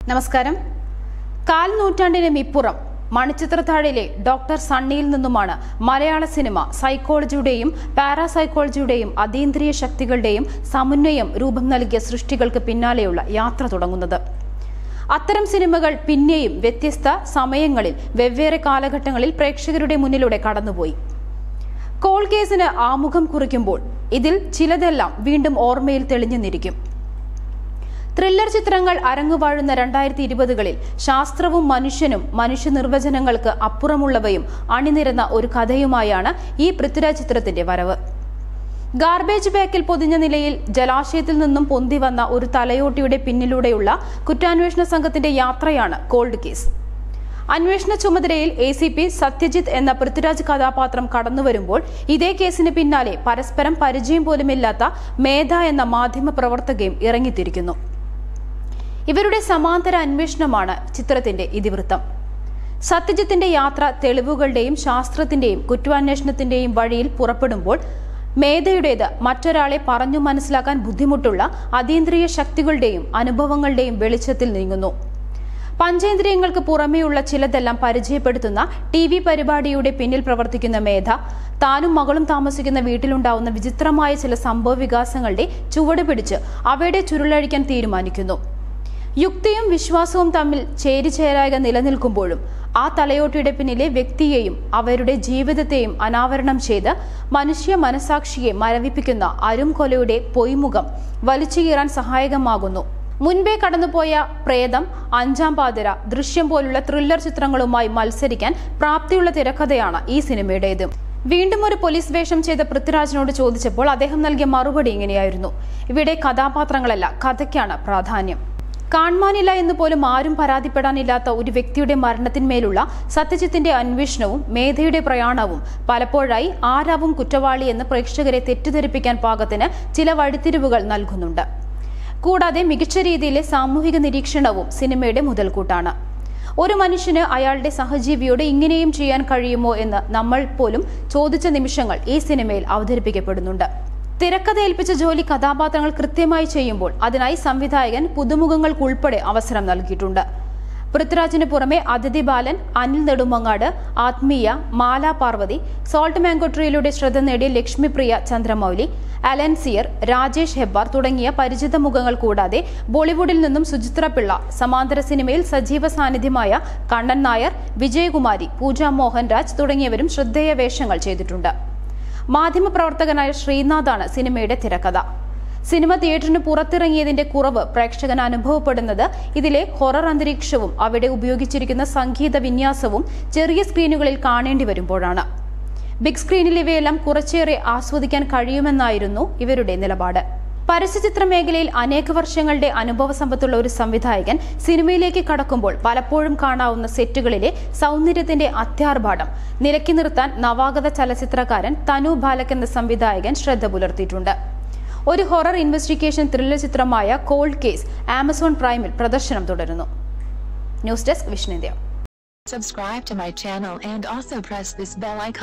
നമസ്കാരം കാൽ നൂറ്റാണ്ടിനും ഇപ്പുറം മണിച്ചിത്രത്താഴിലെ ഡോക്ടർ സണ്ണിയിൽ നിന്നുമാണ് മലയാള സിനിമ സൈക്കോളജിയുടെയും പാരാസൈക്കോളജിയുടെയും അതീന്ദ്രിയ ശക്തികളുടെയും സമന്വയം രൂപം നൽകിയ സൃഷ്ടികൾക്ക് പിന്നാലെയുള്ള യാത്ര തുടങ്ങുന്നത് അത്തരം സിനിമകൾ പിന്നെയും വ്യത്യസ്ത സമയങ്ങളിൽ വെവ്വേറെ കാലഘട്ടങ്ങളിൽ പ്രേക്ഷകരുടെ മുന്നിലൂടെ കടന്നുപോയി കോൾ കേസിന് ആമുഖം കുറിക്കുമ്പോൾ ഇതിൽ ചിലതെല്ലാം വീണ്ടും ഓർമ്മയിൽ തെളിഞ്ഞു നിരിക്കും ത്രില്ലർ ചിത്രങ്ങൾ അരങ്ങുവാഴുന്ന രണ്ടായിരത്തി ഇരുപതുകളിൽ ശാസ്ത്രവും മനുഷ്യനും മനുഷ്യ നിർവചനങ്ങൾക്ക് അപ്പുറമുള്ളവയും അണിനിരന്ന ഒരു കഥയുമായാണ് ഈ പൃഥ്വിരാജ് ചിത്രത്തിന്റെ വരവ് ഗാർബേജ് ബാക്കിൽ പൊതിഞ്ഞ നിലയിൽ ജലാശയത്തിൽ നിന്നും പൊന്തി വന്ന ഒരു തലയോട്ടിയുടെ പിന്നിലൂടെയുള്ള കുറ്റാന്വേഷണ സംഘത്തിന്റെ യാത്രയാണ് കോൾഡ് കേസ് അന്വേഷണ ചുമതലയിൽ എ സി പി സത്യജിത്ത് എന്ന പൃഥ്വിരാജ് കഥാപാത്രം കടന്നുവരുമ്പോൾ ഇതേ കേസിന് പിന്നാലെ പരസ്പരം പരിചയം പോലുമില്ലാത്ത മേധ എന്ന മാധ്യമ പ്രവർത്തകയും ഇറങ്ങിത്തിരിക്കുന്നു ഇവരുടെ സമാന്തര അന്വേഷണമാണ് ചിത്രത്തിന്റെ ഇതിവൃത്തം സത്യജിത്തിന്റെ യാത്ര തെളിവുകളുടെയും ശാസ്ത്രത്തിന്റെയും കുറ്റാന്വേഷണത്തിന്റെയും വഴിയിൽ പുറപ്പെടുമ്പോൾ മേധയുടേത് മറ്റൊരാളെ പറഞ്ഞു മനസ്സിലാക്കാൻ ബുദ്ധിമുട്ടുള്ള അതീന്ദ്രിയ ശക്തികളുടെയും അനുഭവങ്ങളുടെയും വെളിച്ചത്തിൽ നീങ്ങുന്നു പഞ്ചേന്ദ്രിയങ്ങൾക്ക് പുറമേയുള്ള ചിലതെല്ലാം പരിചയപ്പെടുത്തുന്ന ടി വി പരിപാടിയുടെ പിന്നിൽ പ്രവർത്തിക്കുന്ന മേധ താനും മകളും താമസിക്കുന്ന വീട്ടിലുണ്ടാവുന്ന വിചിത്രമായ ചില സംഭവ വികാസങ്ങളുടെ ചുവട് പിടിച്ച് അവയുടെ ചുരുളഴിക്കാൻ തീരുമാനിക്കുന്നു യുക്തിയും വിശ്വാസവും തമ്മിൽ ചേരിചേരായ നിലനിൽക്കുമ്പോഴും ആ തലയോട്ടിയുടെ പിന്നിലെ വ്യക്തിയെയും അവരുടെ ജീവിതത്തെയും അനാവരണം ചെയ്ത് മനുഷ്യ മനസാക്ഷിയെ മരവിപ്പിക്കുന്ന അരും കൊലയുടെ പൊയ്മുഖം വലിച്ചു കീറാൻ സഹായകമാകുന്നു മുൻപേ കടന്നുപോയ പ്രേതം അഞ്ചാം പാതിര ദൃശ്യം പോലുള്ള ത്രില്ലർ ചിത്രങ്ങളുമായി മത്സരിക്കാൻ പ്രാപ്തിയുള്ള തിരക്കഥയാണ് ഈ സിനിമയുടേത് വീണ്ടും ഒരു പോലീസ് വേഷം ചെയ്ത പൃഥ്വിരാജിനോട് ചോദിച്ചപ്പോൾ അദ്ദേഹം നൽകിയ മറുപടി ഇങ്ങനെയായിരുന്നു ഇവിടെ കഥാപാത്രങ്ങളല്ല കഥയ്ക്കാണ് പ്രാധാന്യം കാണാനില്ല എന്ന് പോലും ആരും പരാതിപ്പെടാനില്ലാത്ത ഒരു വ്യക്തിയുടെ മരണത്തിന്മേലുള്ള സത്യജിത്തിന്റെ അന്വേഷണവും മേധയുടെ പ്രയാണവും പലപ്പോഴായി ആരാവും കുറ്റവാളി എന്ന് പ്രേക്ഷകരെ തെറ്റിദ്ധരിപ്പിക്കാൻ പാകത്തിന് ചില വഴിത്തിരിവുകൾ നൽകുന്നുണ്ട് കൂടാതെ മികച്ച രീതിയിലെ സാമൂഹിക നിരീക്ഷണവും സിനിമയുടെ മുതൽക്കൂട്ടാണ് ഒരു മനുഷ്യന് അയാളുടെ സഹജീവിയോട് ഇങ്ങനെയും ചെയ്യാൻ കഴിയുമോ എന്ന് നമ്മൾ പോലും ചോദിച്ച നിമിഷങ്ങൾ ഈ സിനിമയിൽ അവതരിപ്പിക്കപ്പെടുന്നുണ്ട് തിരക്കഥ ഏൽപ്പിച്ച ജോലി കഥാപാത്രങ്ങൾ കൃത്യമായി ചെയ്യുമ്പോൾ അതിനായി സംവിധായകൻ പുതുമുഖങ്ങൾക്കുൾപ്പെടെ അവസരം നൽകിയിട്ടുണ്ട് പൃഥ്വിരാജിന് പുറമെ അതിഥി ബാലൻ അനിൽ നെടുമങ്ങാട് ആത്മീയ മാല പാർവതി സോൾട്ട് മാംഗോ ട്രീയിലൂടെ ശ്രദ്ധ നേടിയ ലക്ഷ്മിപ്രിയ ചന്ദ്രമൗലി അലൻസിയർ രാജേഷ് ഹെബ്ബാർ തുടങ്ങിയ പരിചിത മുഖങ്ങൾ കൂടാതെ ബോളിവുഡിൽ നിന്നും സുചിത്ര പിള്ള സമാന്തര സിനിമയിൽ സജീവ സാന്നിധ്യമായ കണ്ണൻ നായർ വിജയകുമാരി പൂജ മോഹൻരാജ് തുടങ്ങിയവരും ശ്രദ്ധേയ വേഷങ്ങൾ ചെയ്തിട്ടുണ്ട് മാധ്യമപ്രവർത്തകനായ ശ്രീനാഥാണ് സിനിമയുടെ തിരക്കഥ സിനിമ തിയേറ്ററിന് പുറത്തിറങ്ങിയതിന്റെ കുറവ് പ്രേക്ഷകന് അനുഭവപ്പെടുന്നത് ഇതിലെ ഹൊറർ അന്തരീക്ഷവും അവിടെ ഉപയോഗിച്ചിരിക്കുന്ന സംഗീത വിന്യാസവും ചെറിയ സ്ക്രീനുകളിൽ കാണേണ്ടി വരുമ്പോഴാണ് ബിഗ് സ്ക്രീനിൽ ഇവയെല്ലാം കുറച്ചേറെ ആസ്വദിക്കാൻ കഴിയുമെന്നായിരുന്നു ഇവരുടെ നിലപാട് പരസ്യചിത്ര മേഖലയിൽ അനേക വർഷങ്ങളുടെ അനുഭവ സമ്പത്തുള്ള ഒരു സംവിധായകൻ സിനിമയിലേക്ക് കടക്കുമ്പോൾ പലപ്പോഴും കാണാവുന്ന സെറ്റുകളിലെ സൗന്ദര്യത്തിന്റെ അത്യാർഭാടം നിലക്കി നിർത്താൻ നവാഗത ചലച്ചിത്രകാരൻ തനു ബാലക് എന്ന സംവിധായകൻ ശ്രദ്ധ പുലർത്തിയിട്ടുണ്ട് ഒരു ഹൊറർ ഇൻവെസ്റ്റിഗേഷൻ ത്രില്ലർ ചിത്രമായ കോൾഡ് കേസ് ആമസോൺ പ്രൈമിൽ പ്രദർശനം തുടരുന്നു news desk Vishnu India Subscribe to my channel and also press this bell icon.